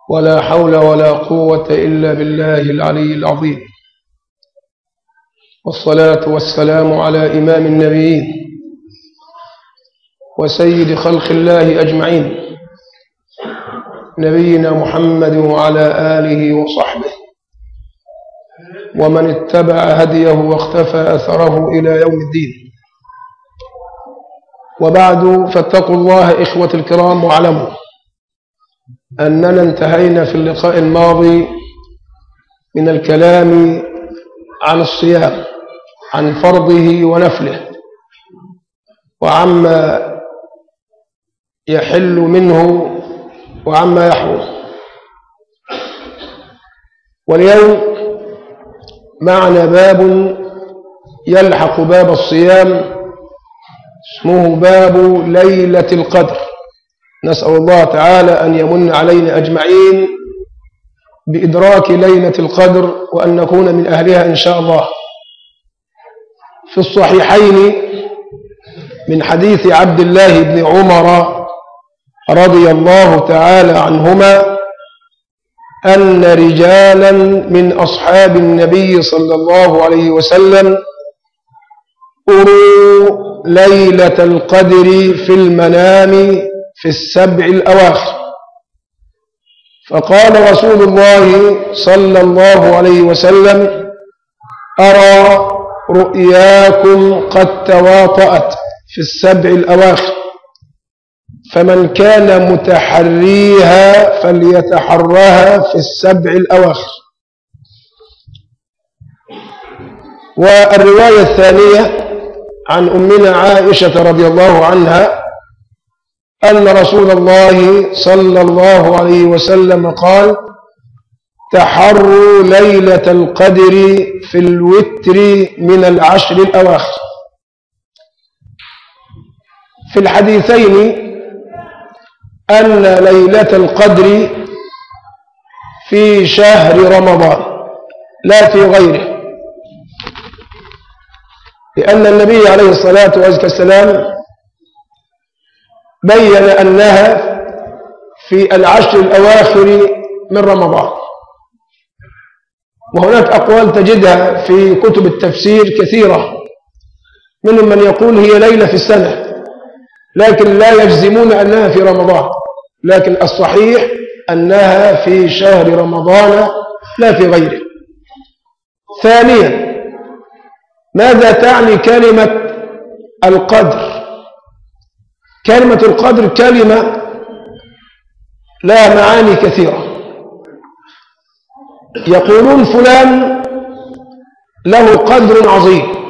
ولا حول ولا قوة إلا بالله العلي العظيم والصلاة والسلام على إمام النبيين وسيد خلق الله أجمعين نبينا محمد وعلى آله وصحبه ومن اتبع هديه واختفى أثره إلى يوم الدين وبعد فاتقوا الله إخوة الكرام واعلموا أننا انتهينا في اللقاء الماضي من الكلام عن الصيام عن فرضه ونفله وعما يحل منه وعما يحرم واليوم معنا باب يلحق باب الصيام اسمه باب ليلة القدر نسأل الله تعالى أن يمن علينا أجمعين بإدراك ليلة القدر وأن نكون من أهلها إن شاء الله في الصحيحين من حديث عبد الله بن عمر رضي الله تعالى عنهما أن رجالا من أصحاب النبي صلى الله عليه وسلم أروا ليلة القدر في المنام في السبع الأواخر فقال رسول الله صلى الله عليه وسلم أرى رؤياكم قد تواطأت في السبع الأواخر فمن كان متحريها فليتحرها في السبع الأواخر والرواية الثانية عن أمنا عائشة رضي الله عنها أن رسول الله صلى الله عليه وسلم قال تحروا ليلة القدر في الوتر من العشر الأواخر في الحديثين أن ليلة القدر في شهر رمضان لا في غيره لأن النبي عليه الصلاة والسلام بين أنها في العشر الأواخر من رمضان وهناك أقوال تجدها في كتب التفسير كثيرة منهم من يقول هي ليلة في السنة لكن لا يجزمون أنها في رمضان لكن الصحيح أنها في شهر رمضان لا في غيره ثانيا ماذا تعني كلمة القدر كلمة القدر كلمة لها معاني كثيرة يقولون فلان له قدر عظيم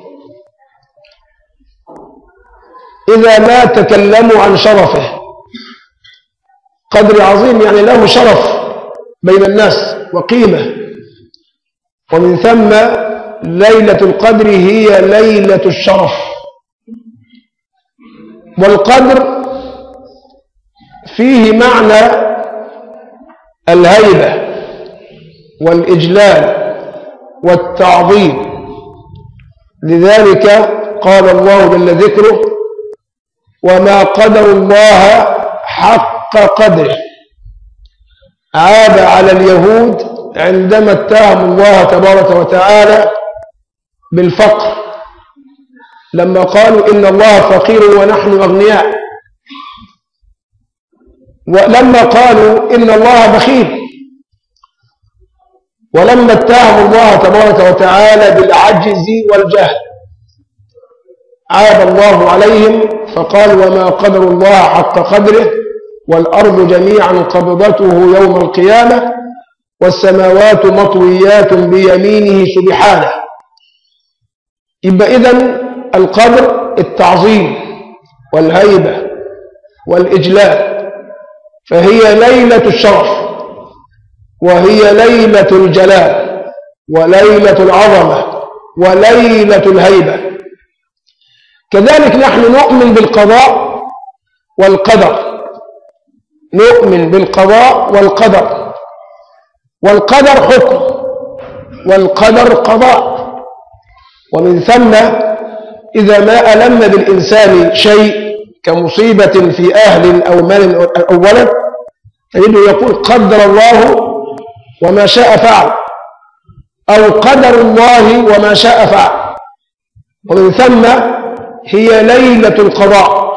إذا ما تكلموا عن شرفه قدر عظيم يعني له شرف بين الناس وقيمة ومن ثم ليلة القدر هي ليلة الشرف والقدر فيه معنى الهيبة والإجلال والتعظيم لذلك قال الله جل ذكره وما قدر الله حق قدره عاب على اليهود عندما اتهم الله تبارك وتعالى بالفقر لما قالوا إن الله فقير ونحن أغنياء ولما قالوا إن الله بخيل ولما اتهموا الله تبارك وتعالى بالعجز والجهل عاب الله عليهم فقال وما قدر الله حق قدره والأرض جميعا قبضته يوم القيامة والسماوات مطويات بيمينه سبحانه يبقى إذن القدر التعظيم والهيبة والإجلال فهي ليلة الشرف وهي ليلة الجلال وليلة العظمة وليلة الهيبة كذلك نحن نؤمن بالقضاء والقدر نؤمن بالقضاء والقدر والقدر حكم والقدر قضاء ومن ثم إذا ما ألم بالإنسان شيء كمصيبة في أهل أو مال أو ولد تجده يقول قدر الله وما شاء فعل أو قدر الله وما شاء فعل ومن ثم هي ليلة القضاء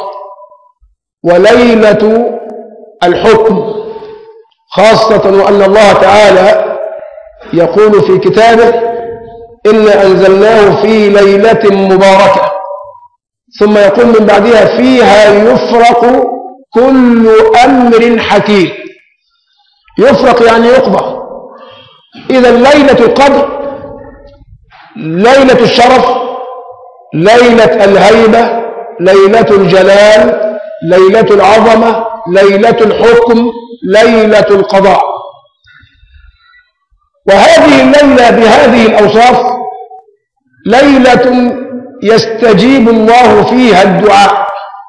وليلة الحكم خاصة وأن الله تعالى يقول في كتابه إنا أنزلناه في ليلة مباركة ثم يقول من بعدها فيها يفرق كل أمر حكيم يفرق يعني يقضى إذا ليلة القدر ليلة الشرف ليلة الهيبة ليلة الجلال ليلة العظمة ليلة الحكم ليلة القضاء وهذه الليلة بهذه الأوصاف ليلة يستجيب الله فيها الدعاء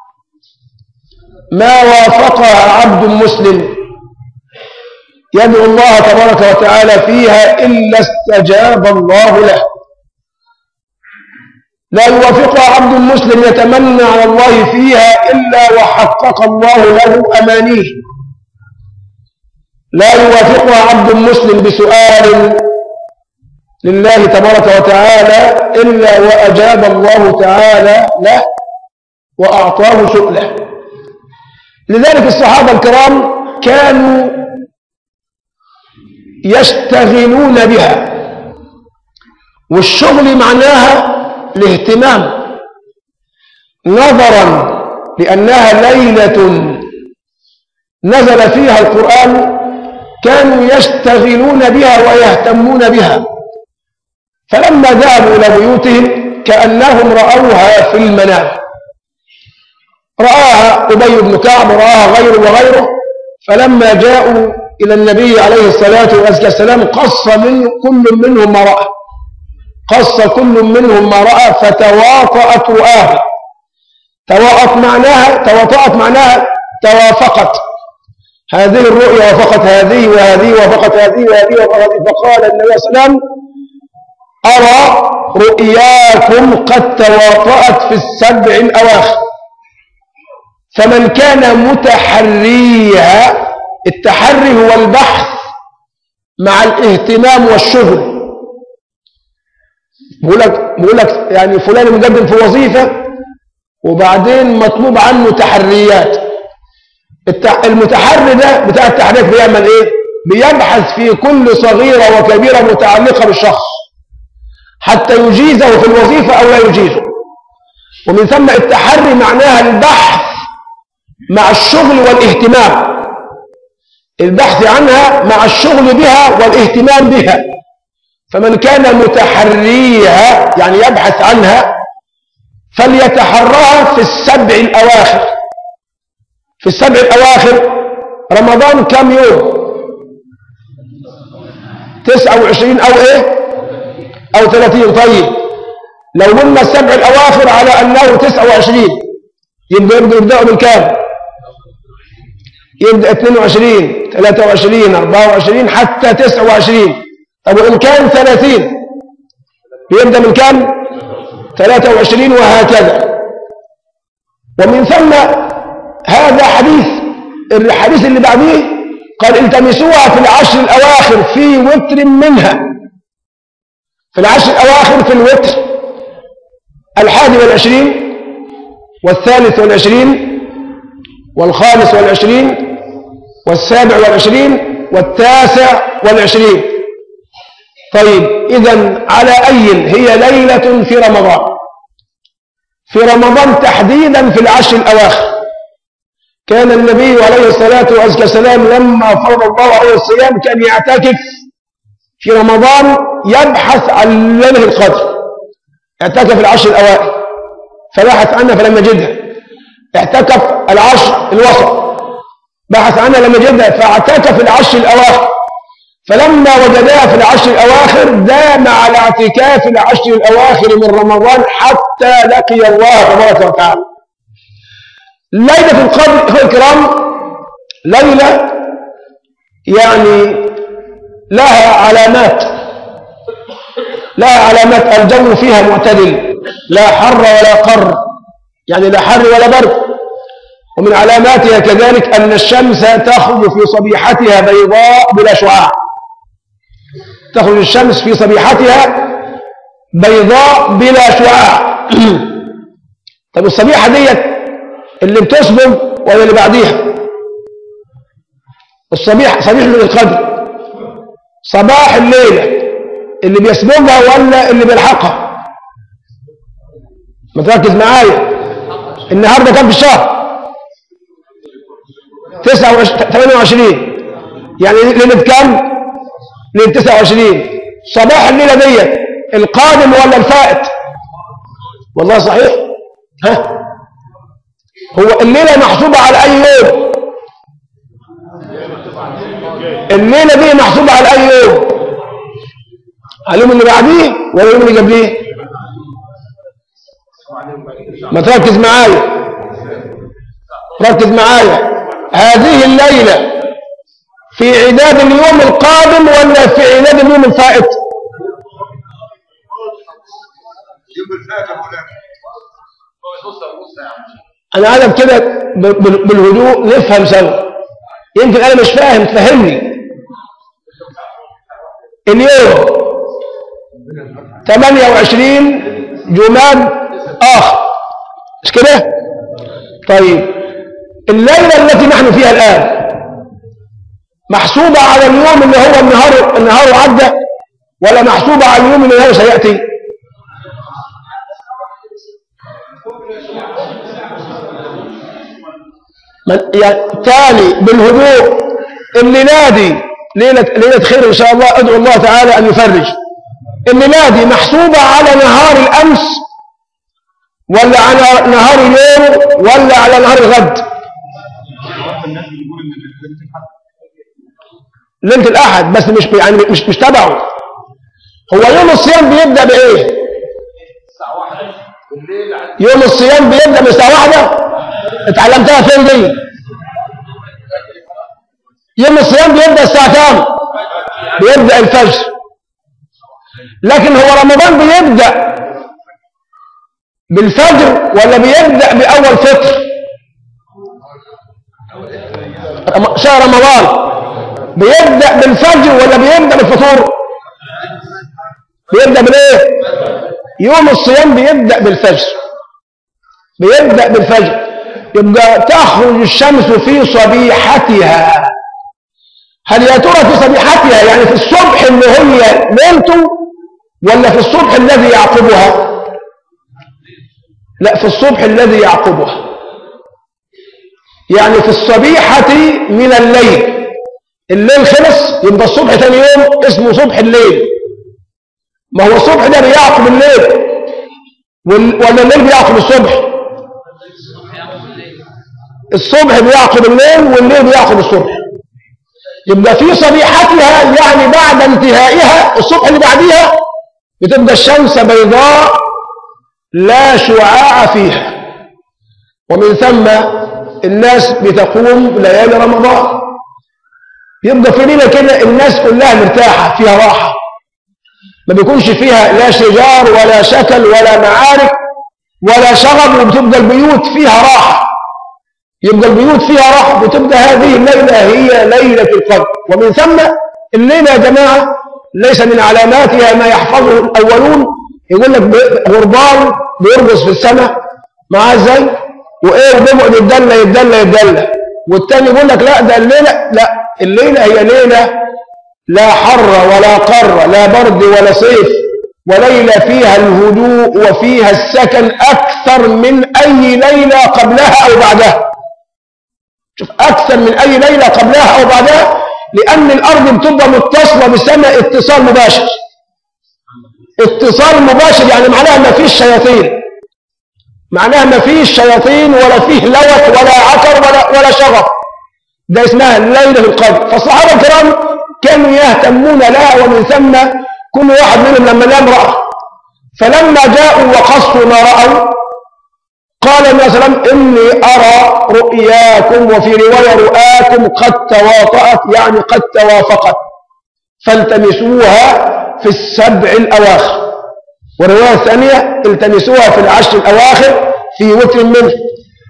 ما وافقها عبد مسلم يدعو الله تبارك وتعالى فيها إلا استجاب الله له لا يوافقها عبد مسلم يتمنى على الله فيها إلا وحقق الله له أمانيه لا يوافقها عبد مسلم بسؤال لله تبارك وتعالى إلا وأجاب الله تعالى له وأعطاه سؤله لذلك الصحابة الكرام كانوا يشتغلون بها والشغل معناها الاهتمام نظرا لأنها ليلة نزل فيها القرآن كانوا يشتغلون بها ويهتمون بها فلما ذهبوا إلى بيوتهم كأنهم رأوها في المنام رآها أبي بن كعب رآها غيره وغيره فلما جاءوا إلى النبي عليه الصلاة والسلام قص من كل منهم ما رأى قص كل منهم ما رأى فتواطأت رؤاه تواطأت معناها تواطأت معناها توافقت هذه الرؤيا وافقت هذه وهذه وافقت هذه وهذه وافقت هذه فقال النبي صلى الله عليه وسلم أرى رؤياكم قد تواطأت في السبع الأواخر فمن كان متحريها التحري هو البحث مع الاهتمام والشغل بقول لك بقول لك يعني فلان مقدم في وظيفة وبعدين مطلوب عنه تحريات المتحري ده بتاع التحريات بيعمل ايه بيبحث في كل صغيرة وكبيرة متعلقة بالشخص حتى يجيزه في الوظيفة أو لا يجيزه ومن ثم التحري معناها البحث مع الشغل والاهتمام البحث عنها مع الشغل بها والاهتمام بها فمن كان متحريها يعني يبحث عنها فليتحراها في السبع الأواخر في السبع الأواخر رمضان كم يوم تسعة وعشرين أو إيه أو ثلاثين طيب لو قلنا السبع الأواخر على أنه تسعة وعشرين يبدأ يبدأ من كام يبدأ 22 23 24 حتى 29 طب وإن كان 30 بيبدأ من كام 23 وهكذا ومن ثم هذا حديث الحديث اللي بعديه قال التمسوها في العشر الأواخر في وتر منها في العشر الأواخر في الوتر الحادي والعشرين والثالث والعشرين والخامس والعشرين والسابع والعشرين والتاسع والعشرين طيب إذا على أي هي ليلة في رمضان في رمضان تحديدا في العشر الأواخر كان النبي عليه الصلاة والسلام لما فرض الله عليه الصيام كان يعتكف في رمضان يبحث عن ليلة القدر اعتكف العشر الأوائل فبحث عنها فلم يجدها اعتكف العشر الوسط بحث عنها لم يجدها فاعتكف العشر الأواخر فلما وجدها في العشر الأواخر دام على اعتكاف العشر الأواخر من رمضان حتى لقي الله تبارك وتعالى ليلة القدر أخوة الكرام ليلة يعني لها علامات لها علامات الجو فيها معتدل لا حر ولا قر يعني لا حر ولا برد ومن علاماتها كذلك أن الشمس تخرج في صبيحتها بيضاء بلا شعاع تخرج الشمس في صبيحتها بيضاء بلا شعاع طب الصبيحة ديت اللي بتصبغ ولا اللي بعديها الصبيح صبيح من القدر صباح الليلة اللي بيسبقها ولا اللي بيلحقها ما تركز معايا النهارده كام في الشهر 28 يعني ليلة كام ليلة 29 صباح الليلة ديت القادم ولا الفائت والله صحيح ها هو الليلة محسوبة على أي يوم الليلة دي محسوبة على أي يوم على اليوم اللي بعديه ولا اليوم اللي قبليه ما تركز معايا ركز معايا هذه الليلة في عداد اليوم القادم ولا في عداد اليوم الفائت انا عايزك كده ب- بال- بالهدوء نفهم سوا يمكن انا مش فاهم تفهمني اليوم 28 جماد اخر مش كده طيب الليله التي نحن فيها الان محسوبه على اليوم اللي هو النهار النهار عدى ولا محسوبه على اليوم اللي هو سياتي من يعني تالي بالهدوء اللي نادي ليلة, ليلة خير إن شاء الله أدعو الله تعالى أن يفرج اللي نادي محسوبة على نهار الأمس ولا على نهار اليوم ولا على نهار الغد ليلة الأحد بس مش يعني مش مش تبعه هو يوم الصيام بيبدأ بإيه؟ يوم الصيام بيبدأ من الساعة واحدة اتعلمتها فين دي؟ يوم الصيام بيبدأ الساعة كام؟ بيبدأ الفجر لكن هو رمضان بيبدأ بالفجر ولا بيبدأ بأول فطر؟ رم- شهر رمضان بيبدأ بالفجر ولا بيبدأ بالفطور؟ بيبدأ بالايه؟ يوم الصيام بيبدأ بالفجر بيبدأ بالفجر يبقى تخرج الشمس في صبيحتها هل يا ترى في صبيحتها يعني في الصبح اللي هي ليلته ولا في الصبح الذي يعقبها لا في الصبح الذي يعقبها يعني في الصبيحة من الليل الليل خلص يبقى الصبح ثاني يوم اسمه صبح الليل ما هو الصبح ده بيعقب الليل وال- ولا الليل بيعقب الصبح الصبح بيعقب الليل والليل بيعقب الصبح يبقى في صبيحتها يعني بعد انتهائها الصبح اللي بعديها بتبقى الشمس بيضاء لا شعاع فيها ومن ثم الناس بتقوم ليالي رمضان يبقى في ليله كده الناس كلها مرتاحه فيها راحه ما بيكونش فيها لا شجار ولا شكل ولا معارك ولا شغب وبتبقى البيوت فيها راحه يبقى البيوت فيها راحه وتبقى هذه الليله هي ليله القدر ومن ثم الليله يا جماعه ليس من علاماتها ما يحفظه الاولون يقول لك بي- غربان بيرقص في السماء معاه ازاي وايه وبيقعد يتدلى يتدلى يتدلى والتاني يقول لك لا ده الليله لا الليله هي ليله لا حر ولا قر لا برد ولا صيف وليلة فيها الهدوء وفيها السكن أكثر من أي ليلة قبلها أو بعدها شوف أكثر من أي ليلة قبلها أو بعدها لأن الأرض بتبقى متصلة بالسماء اتصال مباشر اتصال مباشر يعني معناها ما فيش شياطين معناها ما فيش شياطين ولا فيه لوث ولا عكر ولا ولا شغف ده اسمها ليلة القدر فالصحابة الكرام كانوا يهتمون لها ومن ثم كل واحد منهم لما نام رأى فلما جاءوا وقصوا ما رأوا قال النبي صلى الله عليه وسلم إني أرى رؤياكم وفي رواية رؤاكم قد تواطأت يعني قد توافقت فالتمسوها في السبع الأواخر والرواية الثانية التمسوها في العشر الأواخر في وتر منه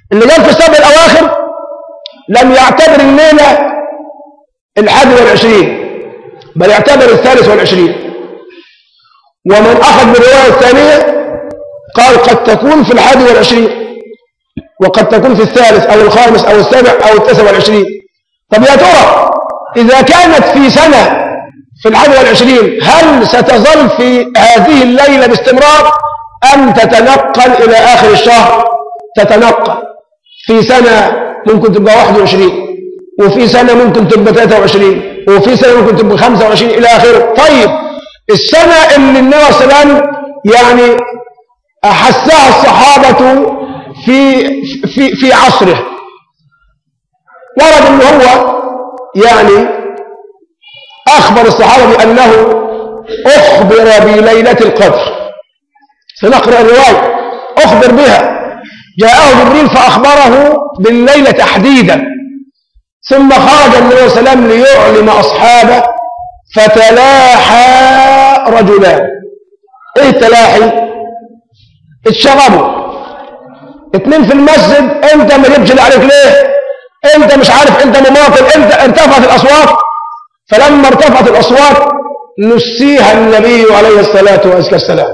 اللي قال في السبع الأواخر لم يعتبر الليلة الحادي والعشرين بل يعتبر الثالث والعشرين ومن أخذ بالرواية الثانية قال قد تكون في الحادي والعشرين وقد تكون في الثالث أو الخامس أو السابع أو التاسع والعشرين طب يا ترى إذا كانت في سنة في الحادي والعشرين هل ستظل في هذه الليلة باستمرار أم تتنقل إلى آخر الشهر تتنقل في سنة ممكن تبقى 21 وفي سنة ممكن تبقى 23 وفي سنة ممكن تبقى 25 إلى آخره طيب السنة اللي النبي صلى الله عليه وسلم يعني أحسها الصحابة في في في عصره ورد ان هو يعني أخبر الصحابة بأنه أخبر بليلة القدر سنقرأ الرواية أخبر بها جاءه جبريل فأخبره بالليلة تحديدا ثم خرج النبي صلى الله عليه وسلم ليعلم أصحابه فتلاحى رجلان ايه التلاحي اتشغبوا اتنين في المسجد انت ما جبتش اللي عليك ليه انت مش عارف انت مماطل انت ارتفعت الاصوات فلما ارتفعت الاصوات نسيها النبي عليه الصلاه والسلام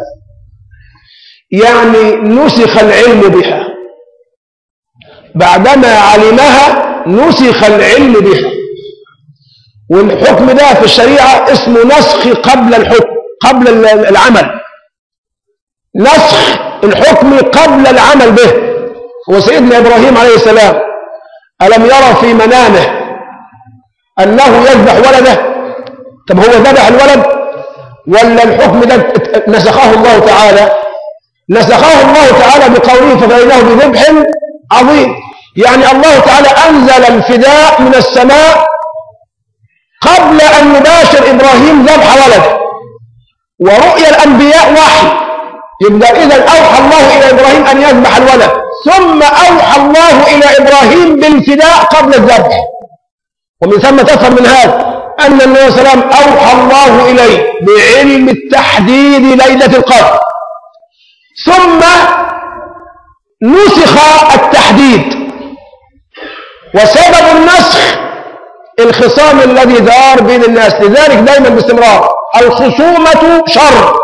يعني نسخ العلم بها بعدما علمها نسخ العلم بها والحكم ده في الشريعة اسمه نسخ قبل الحكم قبل العمل نسخ الحكم قبل العمل به وسيدنا إبراهيم عليه السلام ألم يرى في منامه أنه يذبح ولده طب هو ذبح الولد ولا الحكم ده نسخه الله تعالى نسخه الله تعالى بقوله ففديناه بذبح عظيم يعني الله تعالى أنزل الفداء من السماء قبل أن يباشر إبراهيم ذبح ولده ورؤيا الأنبياء وحي يبقى إذا أوحى الله إلى إبراهيم أن يذبح الولد ثم أوحى الله إلى إبراهيم بالفداء قبل الذبح ومن ثم تفهم من هذا أن النبي صلى الله عليه وسلم أوحى الله إليه بعلم التحديد ليلة القدر ثم نسخ التحديد وسبب النسخ الخصام الذي دار بين الناس لذلك دائما باستمرار الخصومة شر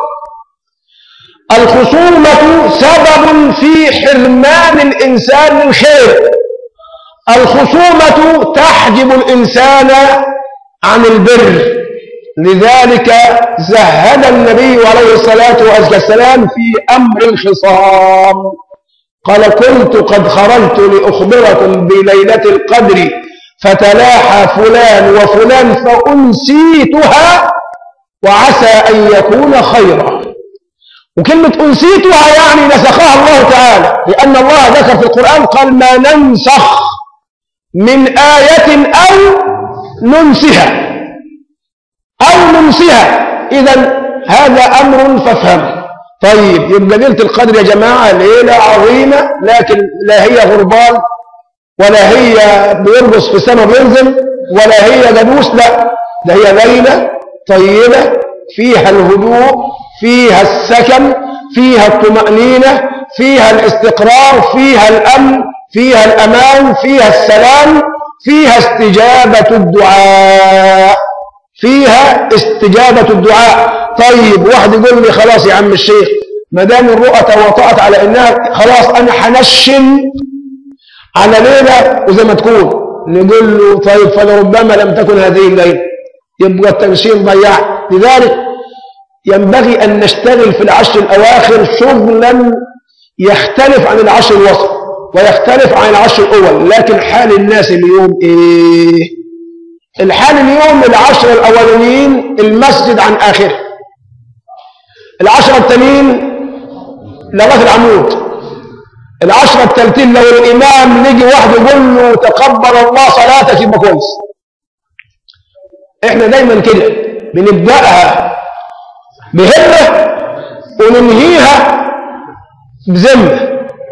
الخصومة سبب في حرمان الإنسان من خير الخصومة تحجب الإنسان عن البر لذلك زهد النبي عليه الصلاة والسلام في أمر الخصام قال كنت قد خرجت لأخبركم بليلة القدر فتلاحى فلان وفلان فأنسيتها وعسى أن يكون خيرا وكلمة أنسيتها يعني نسخها الله تعالى لأن الله ذكر في القرآن قال ما ننسخ من آية أو ننسها أو ننسها إذا هذا أمر فافهمه طيب يبقى ليلة القدر يا جماعة ليلة عظيمة لكن لا هي غربال ولا هي بيرقص في السماء بينزل ولا هي جاموس لا ده هي ليلة طيبة فيها الهدوء فيها السكن فيها الطمأنينة فيها الاستقرار فيها الأمن فيها الأمان فيها السلام فيها استجابة الدعاء فيها استجابة الدعاء طيب واحد يقول لي خلاص يا عم الشيخ ما دام الرؤى تواطأت على انها خلاص انا هنشن على ليله وزي ما تكون نقول له طيب فلربما لم تكن هذه الليله يبقى التنشين ضيع لذلك ينبغي ان نشتغل في العشر الاواخر شغلا يختلف عن العشر الوسط ويختلف عن العشر الاول لكن حال الناس اليوم ايه الحال اليوم العشر الاولين المسجد عن اخره العشرة التانيين لغاية العمود العشرة التالتين لو الإمام نيجي واحد يقول له تقبل الله صلاتك يبقى كويس احنا دايما كده بنبدأها بهمة وننهيها بذمة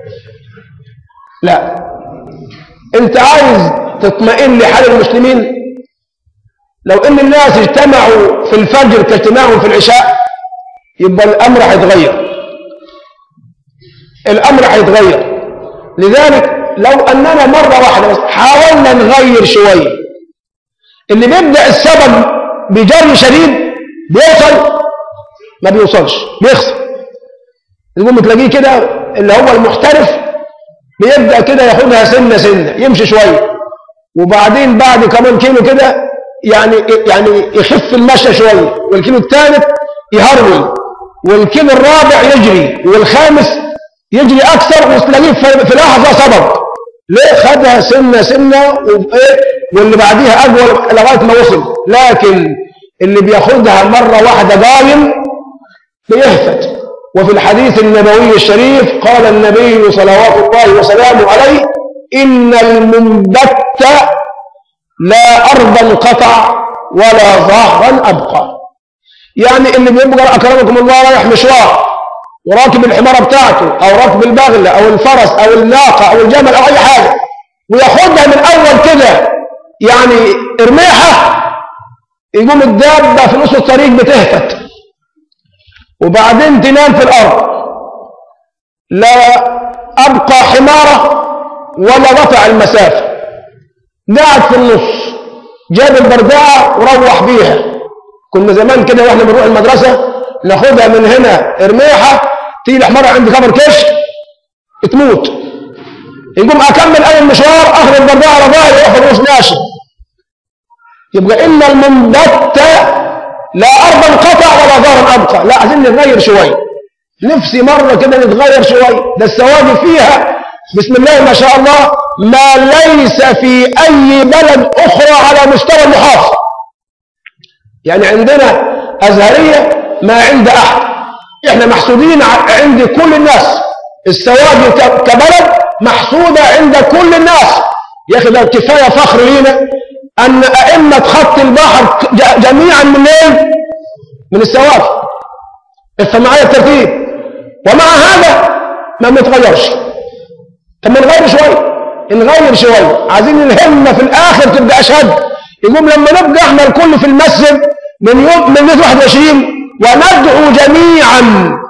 لا انت عايز تطمئن لحال المسلمين لو ان الناس اجتمعوا في الفجر كاجتماعهم في العشاء يبقى الامر هيتغير الامر هيتغير لذلك لو أننا مرة واحدة بس حاولنا نغير شوية اللي بيبدأ السبب بجري شديد بيوصل ما بيوصلش بيخسر يقوم تلاقيه كده اللي هو المحترف بيبدأ كده ياخدها سنة سنة يمشي شوية وبعدين بعد كمان كيلو كده يعني يعني يخف المشي شوية والكيلو الثالث يهرول والكيلو الرابع يجري والخامس يجري أكثر وتلاقيه في في لحظة سبب ليه خدها سنة سنة وإيه واللي بعديها أقوى لغاية ما وصل لكن اللي بياخدها مرة واحدة قايم بيهفت وفي الحديث النبوي الشريف قال النبي صلوات الله وسلامه عليه إن المنبت لا أرضا قطع ولا ظهرا أبقى يعني اللي بيبقى أكرمكم الله رايح مشوار وراكب الحمارة بتاعته أو راكب البغلة أو الفرس أو الناقة أو الجمل أو أي حاجة وياخدها من أول كده يعني ارميها يقوم الدابة في نص الطريق بتهفت وبعدين تنام في الأرض لا أبقى حمارة ولا رفع المسافة قاعد في النص جاب البرداعة وروح بيها كنا زمان كده واحنا بنروح المدرسة ناخدها من هنا ارميها تيجي الحمارة عند كبر كشك تموت يقوم أكمل أي المشوار أخذ البرداعة على ظهري ويروح في النص ناشف يبقى إن المنبت لا أرضا قطع ولا ظهرا أبقى لا عايزين نتغير شوية نفسي مرة كده نتغير شوية ده السواد فيها بسم الله ما شاء الله ما ليس في أي بلد أخرى على مستوى المحافظة يعني عندنا أزهرية ما عند أحد إحنا محسودين عند كل الناس السواد كبلد محسودة عند كل الناس يا أخي ده كفاية فخر لينا أن أئمة خط البحر جميعا من ايه؟ من السواد افهم معايا الترتيب ومع هذا ما بنتغيرش طب ما نغير شويه نغير شويه عايزين الهمه في الاخر تبقى اشد يقوم لما نبقى احنا الكل في المسجد من يوم من 21 وندعو جميعا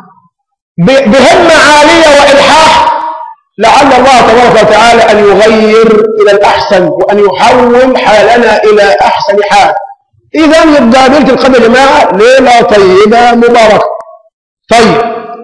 بهمه عاليه والحاح لعل الله تبارك وتعالى ان يغير الى الاحسن وان يحول حالنا الى احسن حال اذا يبقى ليله القدر يا جماعه ليله طيبه مباركه طيب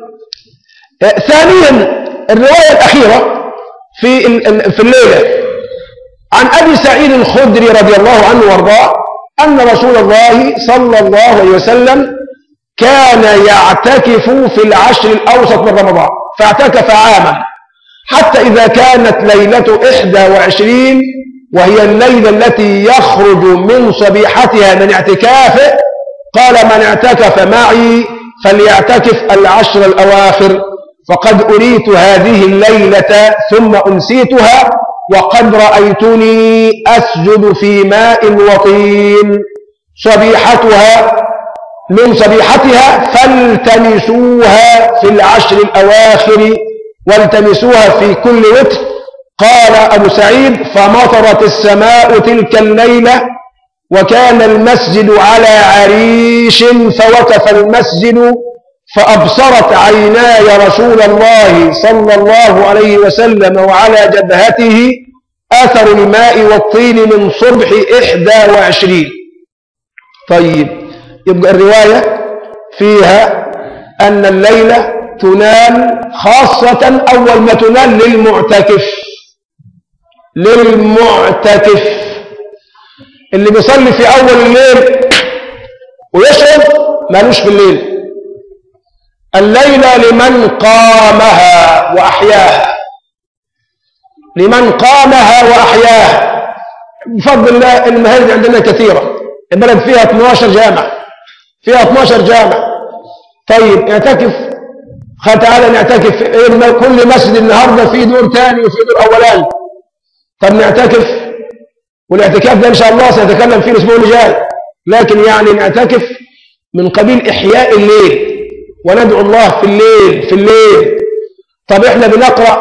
آه ثانيا الروايه الاخيره في في الليلة عن أبي سعيد الخدري رضي الله عنه وارضاه أن رسول الله صلى الله عليه وسلم كان يعتكف في العشر الأوسط من رمضان فاعتكف عاما حتى إذا كانت ليلة إحدى وعشرين وهي الليلة التي يخرج من صبيحتها من اعتكافه قال من اعتكف معي فليعتكف العشر الأواخر فقد أريت هذه الليلة ثم أنسيتها وقد رأيتني أسجد في ماء وطين صبيحتها من صبيحتها فالتمسوها في العشر الأواخر والتمسوها في كل وتر قال أبو سعيد فمطرت السماء تلك الليلة وكان المسجد على عريش فوقف المسجد فأبصرت عيناي رسول الله صلى الله عليه وسلم وعلى جبهته أثر الماء والطين من صبح إحدى وعشرين طيب يبقى الرواية فيها أن الليلة تنال خاصة أول ما تنال للمعتكف للمعتكف اللي بيصلي في أول الليل ويشرب مالوش في الليل الليلة لمن قامها وأحياها لمن قامها وأحياها بفضل الله المهارج عندنا كثيرة البلد فيها 12 جامع فيها 12 جامع طيب اعتكف قال تعالى نعتكف كل مسجد النهارده فيه دور ثاني وفيه دور اولاني طب نعتكف والاعتكاف ده ان شاء الله سنتكلم فيه الاسبوع اللي جاي لكن يعني نعتكف من قبيل احياء الليل وندعو الله في الليل في الليل طب احنا بنقرا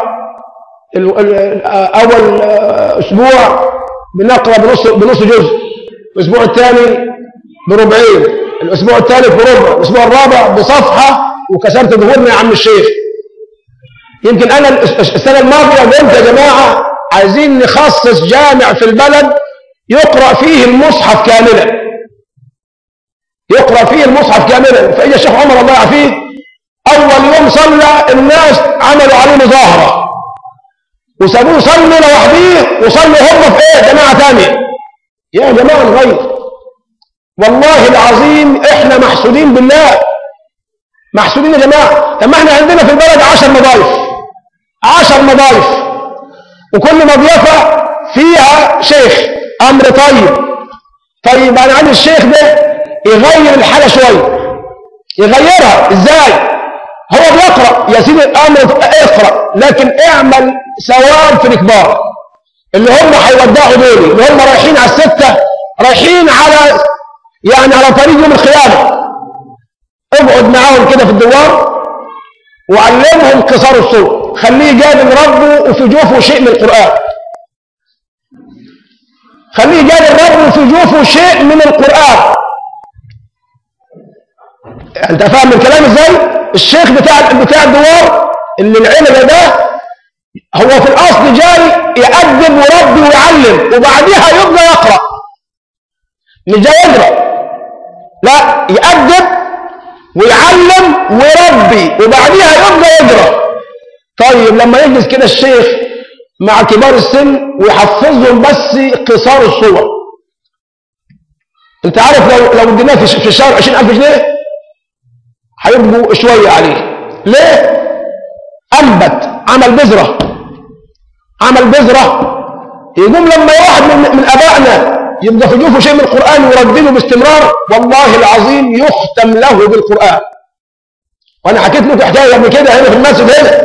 اول اسبوع بنقرا بنص بنص جزء الاسبوع الثاني بربعين الاسبوع الثالث بربع الاسبوع الرابع بصفحه وكسرت ظهورنا يا عم الشيخ يمكن أنا السنة الماضية قلت يا جماعة عايزين نخصص جامع في البلد يقرأ فيه المصحف كاملا يقرأ فيه المصحف كاملا فإجا الشيخ عمر الله يعافيه أول يوم صلى الناس عملوا عليه مظاهرة وسابوه يصلي لوحده وصلوا هم في ايه جماعة ثانية يا جماعة الغير والله العظيم احنا محسودين بالله محسودين يا جماعة طب ما احنا عندنا في البلد عشر مضايف عشر مضايف وكل مضيفة فيها شيخ أمر طيب طيب أنا عندي الشيخ ده يغير الحالة شوية يغيرها ازاي هو بيقرأ يا سيدي الأمر اقرأ لكن اعمل ثواب في الكبار اللي هم هيودعوا دول اللي هم رايحين على الستة رايحين على يعني على طريق يوم القيامة اقعد معاهم كده في الدوار وعلمهم قصار الصوت خليه جاب ربه وفي جوفه شيء من القرآن خليه جاب ربه وفي جوفه شيء من القرآن انت فاهم الكلام ازاي الشيخ بتاع بتاع الدوار اللي العلم ده هو في الاصل جاي يأدب ويربي ويعلم وبعديها يبقى يقرأ مش جاي يقرأ لا يأدب ويعلم ويربي وبعديها يبقى يقرأ طيب لما يجلس كده الشيخ مع كبار السن ويحفظهم بس قصار الصور انت عارف لو لو اديناه في في الشهر 20000 جنيه هيبقوا شويه عليه ليه انبت عمل بذره عمل بذره يقوم لما واحد من, من ابائنا يبقى في جوفه شيء من القران ويردده باستمرار والله العظيم يختم له بالقران وانا حكيت لكم حكايه قبل كده هنا في المسجد هنا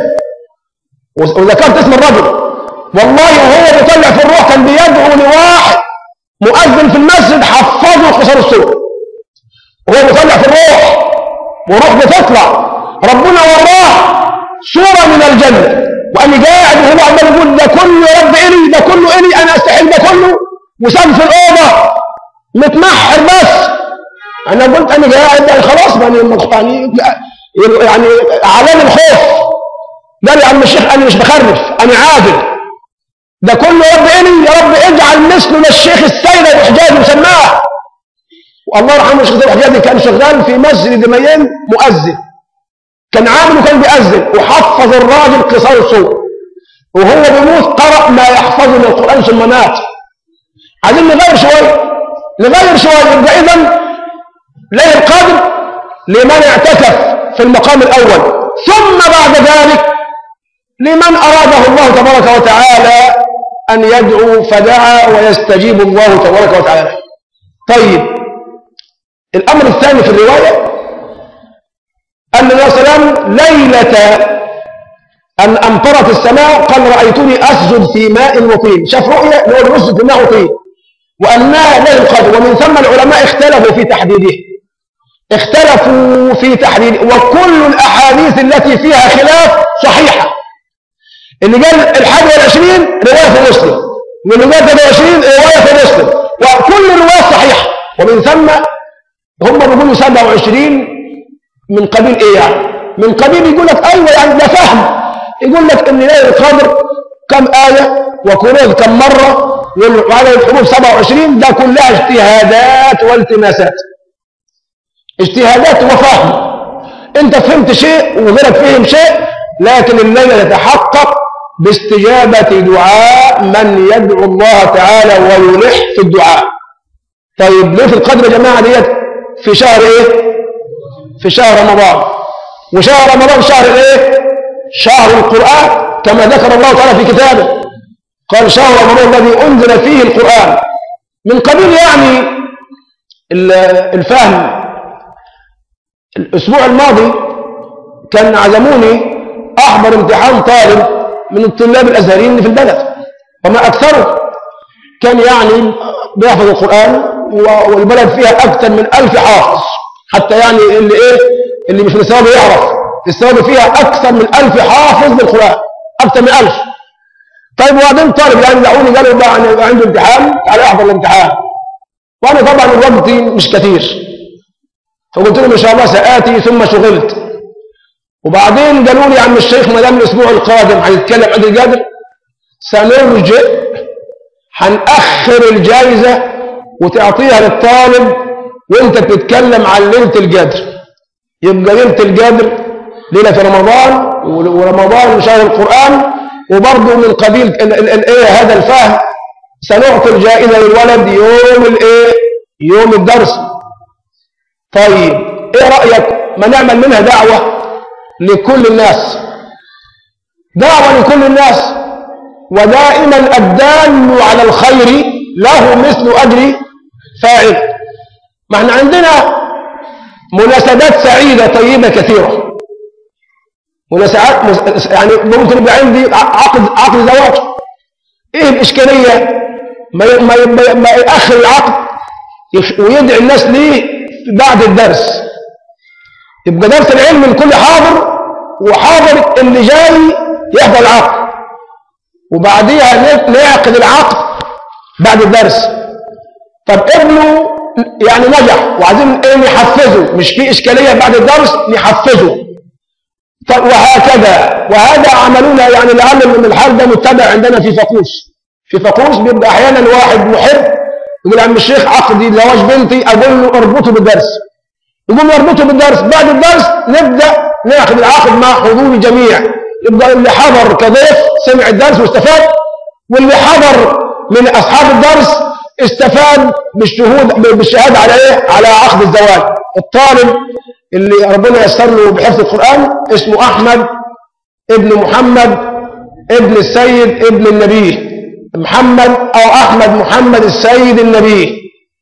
وذكرت اسم الرجل والله وهو بيطلع في الروح كان بيدعو لواحد مؤذن في المسجد حفظه قصر الصوت وهو بيطلع في الروح وروح بتطلع ربنا وراه صورة من الجنة وأنا قاعد وهو عمال يقول ده كله يا رب إلي ده كله إلي أنا أستحيل ده كله وسام في الأوضة متمحر بس أنا قلت أنا قاعد يعني خلاص يعني يعني يعني علامة الخوف قال يا عم الشيخ أنا مش بخرف أنا عادل ده كله يا رب إلي يا رب اجعل مثله للشيخ السيد الحجاج مسماه والله يرحمه الشيخ الحجاج كان شغال في مسجد دميان مؤذن كان عامل وكان بيأذن وحفظ الراجل قصار الصوت وهو بيموت قرأ ما يحفظه من القرآن ثم مات عايزين نغير شوية نغير شوية يبقى إذا ليه القدر لمن اعتكف في المقام الأول ثم بعد ذلك لمن أراده الله تبارك وتعالى أن يدعو فدعا ويستجيب الله تبارك وتعالى طيب الأمر الثاني في الرواية أن النبي صلى الله عليه وسلم ليلة أن أمطرت السماء قال رأيتني أسجد في ماء وطين شاف رؤية اللي هو الرسل في ماء وطين وأنها له القدر ومن ثم العلماء اختلفوا في تحديده اختلفوا في تحديده وكل الأحاديث التي فيها خلاف صحيحة اللي قال الحادي والعشرين رواية في مسلم واللي قال 23 رواية في مسلم وكل الروايات صحيحة ومن ثم هم بيقولوا 27 من قبيل ايه يعني من قبيل يقول لك ايوه يعني ده فهم يقول لك ان ليله القدر كم ايه وكنوز كم مره وعدد الحروف 27 ده كلها اجتهادات والتماسات اجتهادات وفهم انت فهمت شيء وغيرك فهم شيء لكن الليله تتحقق باستجابه دعاء من يدعو الله تعالى ويلح في الدعاء طيب ليه في القدر يا جماعه ديت في شهر ايه في شهر رمضان وشهر رمضان شهر ايه شهر القرآن كما ذكر الله تعالى في كتابه قال شهر رمضان الذي أنزل فيه القرآن من قبيل يعني الفهم الأسبوع الماضي كان عزموني أحضر امتحان طالب من الطلاب الأزهريين في البلد وما أكثره كان يعني بيحفظ القرآن والبلد فيها أكثر من ألف حافظ حتى يعني اللي إيه اللي مش نسابه يعرف السبب فيها أكثر من ألف حافظ للقرآن أكثر من ألف طيب وبعدين طالب يعني دعوني قالوا بقى أنا عنده امتحان تعالى احضر الامتحان وأنا طبعا الوقت مش كثير فقلت لهم إن شاء الله سآتي ثم شغلت وبعدين قالوا لي يا عم الشيخ ما دام الاسبوع القادم هنتكلم عن القادر سنرجع هنأخر الجائزة وتعطيها للطالب وانت بتتكلم عن ليلة القدر يبقى ليلة القدر ليلة في رمضان ورمضان شهر القرآن وبرضه من قبيل ال- ال- ال- ايه هذا الفهم سنعطي الجائزة للولد يوم الايه يوم الدرس طيب ايه رأيك ما نعمل منها دعوة لكل الناس دعوة لكل الناس ودائما الدال على الخير له مثل أجر فاعل ما احنا عندنا مناسبات سعيدة طيبة كثيرة مناسبات مس- يعني ممكن يبقى عندي عقد عقد زواج ايه الإشكالية ما ي- ما ي- ما ي- ما يأخر العقد يخ- ويدعي الناس ليه بعد الدرس يبقى درس العلم الكل حاضر وحاضر اللي جاي يحضر العقد وبعديها ن- نعقد العقد بعد الدرس طب ابنه يعني نجح وعايزين ايه نحفزه مش في اشكاليه بعد الدرس نحفزه طب وهكذا وهذا عملنا يعني لعل من الحال ده متبع عندنا في فقوس في فقوس بيبقى احيانا واحد محب يقول يا عم الشيخ عقدي زواج بنتي اقول له اربطه بالدرس يقول له اربطه بالدرس بعد الدرس نبدا ناخذ العقد مع حضور الجميع يبقى اللي حضر كضيف سمع الدرس واستفاد واللي حضر من اصحاب الدرس استفاد بالشهود بالشهاده على ايه؟ على عقد الزواج الطالب اللي ربنا ييسر له بحفظ القران اسمه احمد ابن محمد ابن السيد ابن النبي محمد او احمد محمد السيد النبي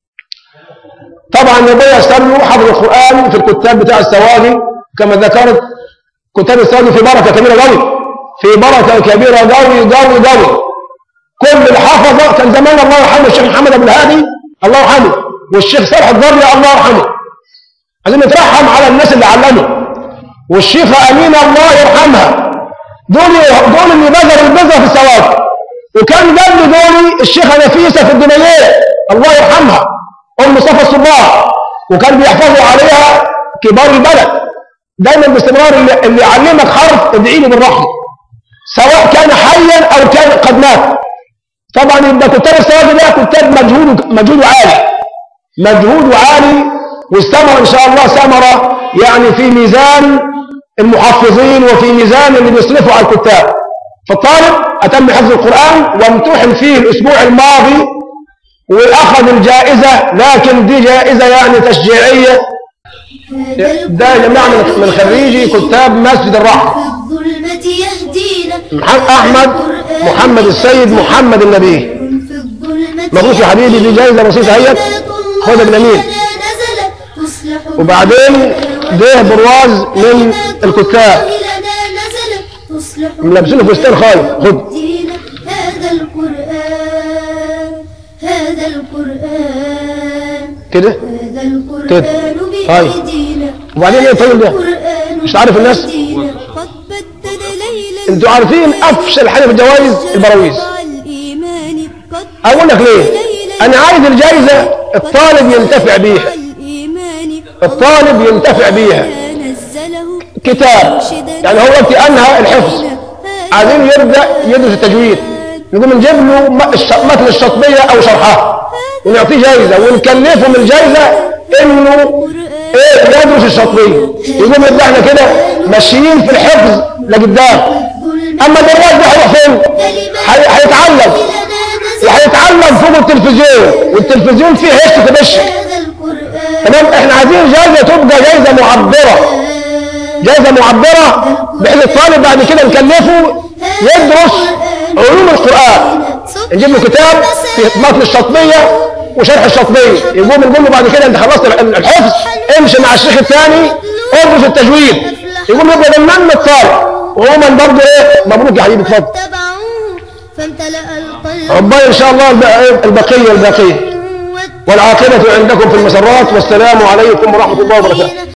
طبعا ربنا ييسر له حفظ القران في الكتاب بتاع السواغي كما ذكرت كتاب السواغي في بركه كبيره قوي في بركه كبيره قوي قوي قوي كل الحفظه كان زمان الله يرحمه الشيخ محمد ابن الهادي الله يرحمه والشيخ صالح الضري الله يرحمه عايزين نترحم على الناس اللي علموا والشيخه امينه الله يرحمها دول دول اللي بذروا البذره في السواد وكان قبل دول الشيخه نفيسه في الدنيا الله يرحمها ام مصطفى الصباح وكان بيحفظوا عليها كبار البلد دايما باستمرار اللي, اللي يعلمك حرف ادعي له بالرحمه سواء كان حيا او كان قد مات طبعا يبقى كتاب السواد ده كتاب مجهود مجهود عالي مجهود عالي واستمر ان شاء الله ثمره يعني في ميزان المحفظين وفي ميزان اللي بيصرفوا على الكتاب فالطالب اتم حفظ القران وامتحن فيه الاسبوع الماضي واخذ الجائزه لكن دي جائزه يعني تشجيعيه ده يا جماعه من من خريجي كتاب مسجد الرحمه في الظلمة يهدينا محمد احمد محمد السيد محمد النبي في الظلمة مبروك يا حبيبي دي جائزه بسيطه اهيت خدها باليمين وبعدين ده برواز من الكتاب ملابسينه فستان خايف خد هذا القرآن هذا القرآن كده هذا القرآن كده. هاي. بأيدينا وبعدين ايه الطويل ده القرآن مش عارف الناس؟ بأيدينا. قد بدد ليلا انتوا عارفين افشل حاجه في الجوائز البراويز الإيمان قد اقول لك ليه انا عايز الجائزه الطالب ينتفع بيها الإيمان الطالب ينتفع بيها نزله كتاب يعني هو وقت انهى الحفظ عايزين يبدا يدرس التجويد نقوم نجيب له م- الش- متن الشطبيه او شرحها ونعطيه جائزه ونكلفه من الجائزه انه ايه يدرس الشطبيه يقوم يبقى احنا كده ماشيين في الحفظ لقدام اما الدراس ده هيروح فين؟ هي- هيتعلم وهيتعلم فوق التلفزيون والتلفزيون فيه هش كدش هذا القرآن تمام احنا عايزين جائزه تبقى جائزه معبره جائزه معبره بحيث الطالب بعد كده نكلفه يدرس علوم القران نجيب له كتاب في متن الشطبيه وشرح الشطبيه يقوم نقول له بعد كده انت خلصت الحفظ امشي مع الشيخ الثاني ادرس التجويد يقوم يبقى ضمن الطالب وعموما برضه ايه مبروك يا حبيبي اتفضل اتبعوه فامتلأ القلب ربنا ان شاء الله الب- البقيه الباقيه والعاقبه عندكم في المسرات والسلام عليكم ورحمه الله وبركاته